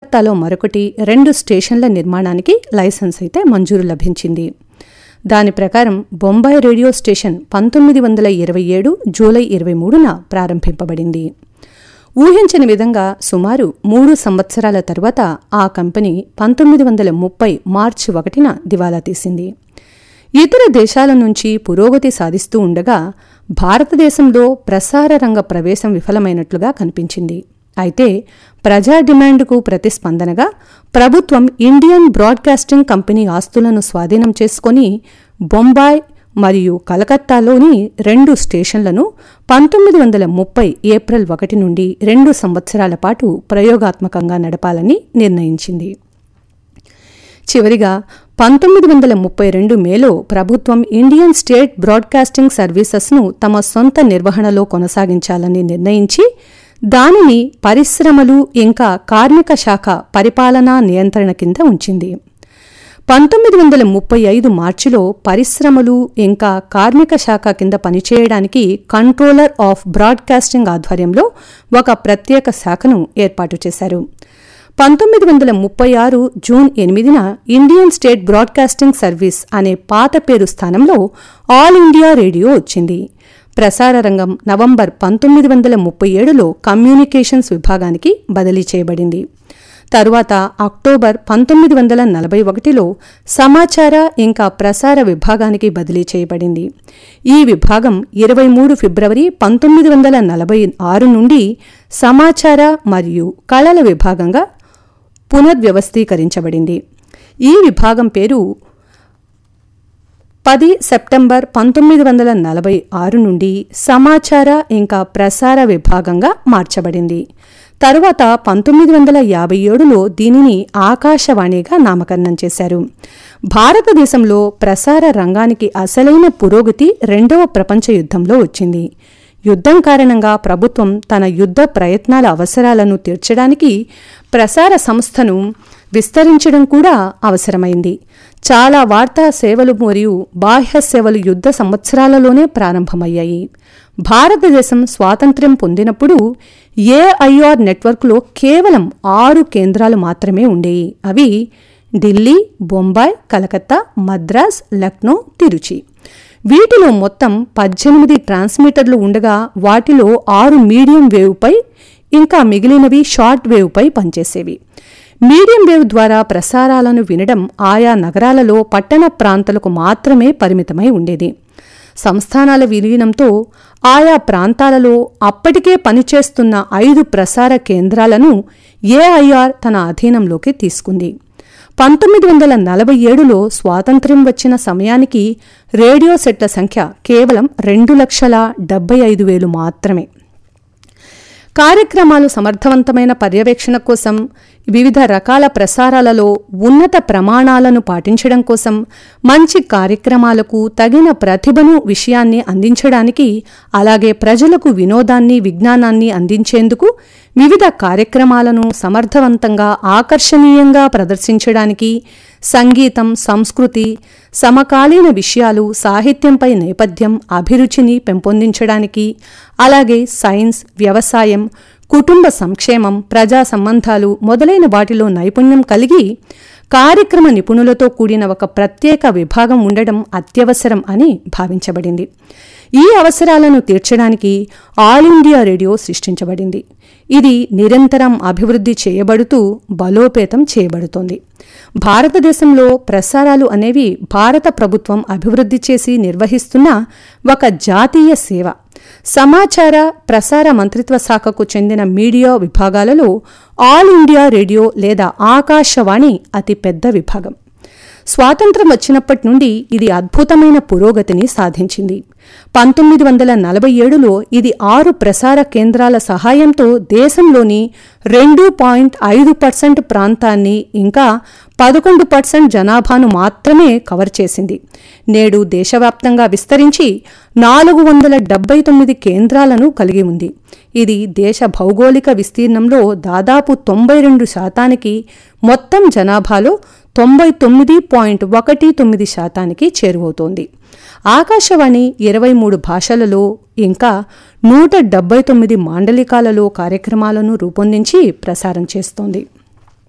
కలకత్తాలో మరొకటి రెండు స్టేషన్ల నిర్మాణానికి లైసెన్స్ అయితే మంజూరు లభించింది దాని ప్రకారం బొంబాయి రేడియో స్టేషన్ పంతొమ్మిది వందల ఇరవై ఏడు జూలై ఇరవై మూడున ప్రారంభింపబడింది ఊహించని విధంగా సుమారు మూడు సంవత్సరాల తరువాత ఆ కంపెనీ పంతొమ్మిది వందల ముప్పై మార్చి ఒకటిన దివాలా తీసింది ఇతర దేశాల నుంచి పురోగతి సాధిస్తూ ఉండగా భారతదేశంలో ప్రసార రంగ ప్రవేశం విఫలమైనట్లుగా కనిపించింది అయితే ప్రజా డిమాండ్కు ప్రతిస్పందనగా ప్రభుత్వం ఇండియన్ బ్రాడ్కాస్టింగ్ కంపెనీ ఆస్తులను స్వాధీనం చేసుకొని బొంబాయి మరియు కలకత్తాలోని రెండు స్టేషన్లను పంతొమ్మిది వందల ముప్పై ఏప్రిల్ ఒకటి నుండి రెండు సంవత్సరాల పాటు ప్రయోగాత్మకంగా నడపాలని నిర్ణయించింది చివరిగా పంతొమ్మిది వందల ముప్పై రెండు మేలో ప్రభుత్వం ఇండియన్ స్టేట్ బ్రాడ్కాస్టింగ్ సర్వీసెస్ను తమ సొంత నిర్వహణలో కొనసాగించాలని నిర్ణయించి దానిని పరిశ్రమలు ఇంకా కార్మిక శాఖ పరిపాలనా నియంత్రణ కింద ఉంచింది పంతొమ్మిది వందల ముప్పై ఐదు మార్చిలో పరిశ్రమలు ఇంకా కార్మిక శాఖ కింద పనిచేయడానికి కంట్రోలర్ ఆఫ్ బ్రాడ్కాస్టింగ్ ఆధ్వర్యంలో ఒక ప్రత్యేక శాఖను ఏర్పాటు చేశారు పంతొమ్మిది వందల ముప్పై ఆరు జూన్ ఎనిమిదిన ఇండియన్ స్టేట్ బ్రాడ్కాస్టింగ్ సర్వీస్ అనే పాత పేరు స్థానంలో ఆల్ ఇండియా రేడియో వచ్చింది ప్రసార రంగం నవంబర్ పంతొమ్మిది వందల ముప్పై ఏడులో కమ్యూనికేషన్స్ విభాగానికి బదిలీ చేయబడింది తరువాత అక్టోబర్ పంతొమ్మిది వందల నలభై ఒకటిలో సమాచార ఇంకా ప్రసార విభాగానికి బదిలీ చేయబడింది ఈ విభాగం ఇరవై మూడు ఫిబ్రవరి పంతొమ్మిది వందల నలభై ఆరు నుండి సమాచార మరియు కళల విభాగంగా పునర్వ్యవస్థీకరించబడింది ఈ విభాగం పేరు పది సెప్టెంబర్ పంతొమ్మిది వందల నలభై ఆరు నుండి సమాచార ఇంకా ప్రసార విభాగంగా మార్చబడింది తరువాత పంతొమ్మిది వందల యాభై ఏడులో దీనిని ఆకాశవాణిగా నామకరణం చేశారు భారతదేశంలో ప్రసార రంగానికి అసలైన పురోగతి రెండవ ప్రపంచ యుద్ధంలో వచ్చింది యుద్ధం కారణంగా ప్రభుత్వం తన యుద్ధ ప్రయత్నాల అవసరాలను తీర్చడానికి ప్రసార సంస్థను విస్తరించడం కూడా అవసరమైంది చాలా వార్తా సేవలు మరియు బాహ్య సేవలు యుద్ధ సంవత్సరాలలోనే ప్రారంభమయ్యాయి భారతదేశం స్వాతంత్ర్యం పొందినప్పుడు ఏఐఆర్ నెట్వర్క్లో కేవలం ఆరు కేంద్రాలు మాత్రమే ఉండేవి అవి ఢిల్లీ బొంబాయి కలకత్తా మద్రాస్ లక్నో తిరుచి వీటిలో మొత్తం పద్దెనిమిది ట్రాన్స్మిటర్లు ఉండగా వాటిలో ఆరు మీడియం వేవ్పై ఇంకా మిగిలినవి షార్ట్ వేవ్పై పనిచేసేవి మీడియం వేవ్ ద్వారా ప్రసారాలను వినడం ఆయా నగరాలలో పట్టణ ప్రాంతాలకు మాత్రమే పరిమితమై ఉండేది సంస్థానాల విలీనంతో ఆయా ప్రాంతాలలో అప్పటికే పనిచేస్తున్న ఐదు ప్రసార కేంద్రాలను ఏఐఆర్ తన అధీనంలోకి తీసుకుంది పంతొమ్మిది వందల నలభై ఏడులో స్వాతంత్ర్యం వచ్చిన సమయానికి రేడియో సెట్ల సంఖ్య కేవలం రెండు లక్షల డెబ్బై ఐదు వేలు మాత్రమే కార్యక్రమాలు సమర్థవంతమైన పర్యవేక్షణ కోసం వివిధ రకాల ప్రసారాలలో ఉన్నత ప్రమాణాలను పాటించడం కోసం మంచి కార్యక్రమాలకు తగిన ప్రతిభను విషయాన్ని అందించడానికి అలాగే ప్రజలకు వినోదాన్ని విజ్ఞానాన్ని అందించేందుకు వివిధ కార్యక్రమాలను సమర్థవంతంగా ఆకర్షణీయంగా ప్రదర్శించడానికి సంగీతం సంస్కృతి సమకాలీన విషయాలు సాహిత్యంపై నేపథ్యం అభిరుచిని పెంపొందించడానికి అలాగే సైన్స్ వ్యవసాయం కుటుంబ సంక్షేమం ప్రజా సంబంధాలు మొదలైన వాటిలో నైపుణ్యం కలిగి కార్యక్రమ నిపుణులతో కూడిన ఒక ప్రత్యేక విభాగం ఉండడం అత్యవసరం అని భావించబడింది ఈ అవసరాలను తీర్చడానికి ఆల్ ఇండియా రేడియో సృష్టించబడింది ఇది నిరంతరం అభివృద్ధి చేయబడుతూ బలోపేతం చేయబడుతోంది భారతదేశంలో ప్రసారాలు అనేవి భారత ప్రభుత్వం అభివృద్ధి చేసి నిర్వహిస్తున్న ఒక జాతీయ సేవ సమాచార ప్రసార మంత్రిత్వ శాఖకు చెందిన మీడియా విభాగాలలో ఆల్ ఇండియా రేడియో లేదా ఆకాశవాణి అతి పెద్ద విభాగం స్వాతంత్రం వచ్చినప్పటి నుండి ఇది అద్భుతమైన పురోగతిని సాధించింది పంతొమ్మిది వందల నలభై ఏడులో ఇది ఆరు ప్రసార కేంద్రాల సహాయంతో దేశంలోని రెండు పాయింట్ ఐదు పర్సెంట్ ప్రాంతాన్ని ఇంకా పదకొండు పర్సెంట్ జనాభాను మాత్రమే కవర్ చేసింది నేడు దేశవ్యాప్తంగా విస్తరించి నాలుగు వందల డెబ్బై తొమ్మిది కేంద్రాలను కలిగి ఉంది ఇది దేశ భౌగోళిక విస్తీర్ణంలో దాదాపు తొంభై రెండు శాతానికి మొత్తం జనాభాలో తొంభై తొమ్మిది పాయింట్ ఒకటి తొమ్మిది శాతానికి చేరువవుతోంది ఆకాశవాణి ఇరవై మూడు భాషలలో ఇంకా నూట డెబ్బై తొమ్మిది మాండలికాలలో కార్యక్రమాలను రూపొందించి ప్రసారం చేస్తోంది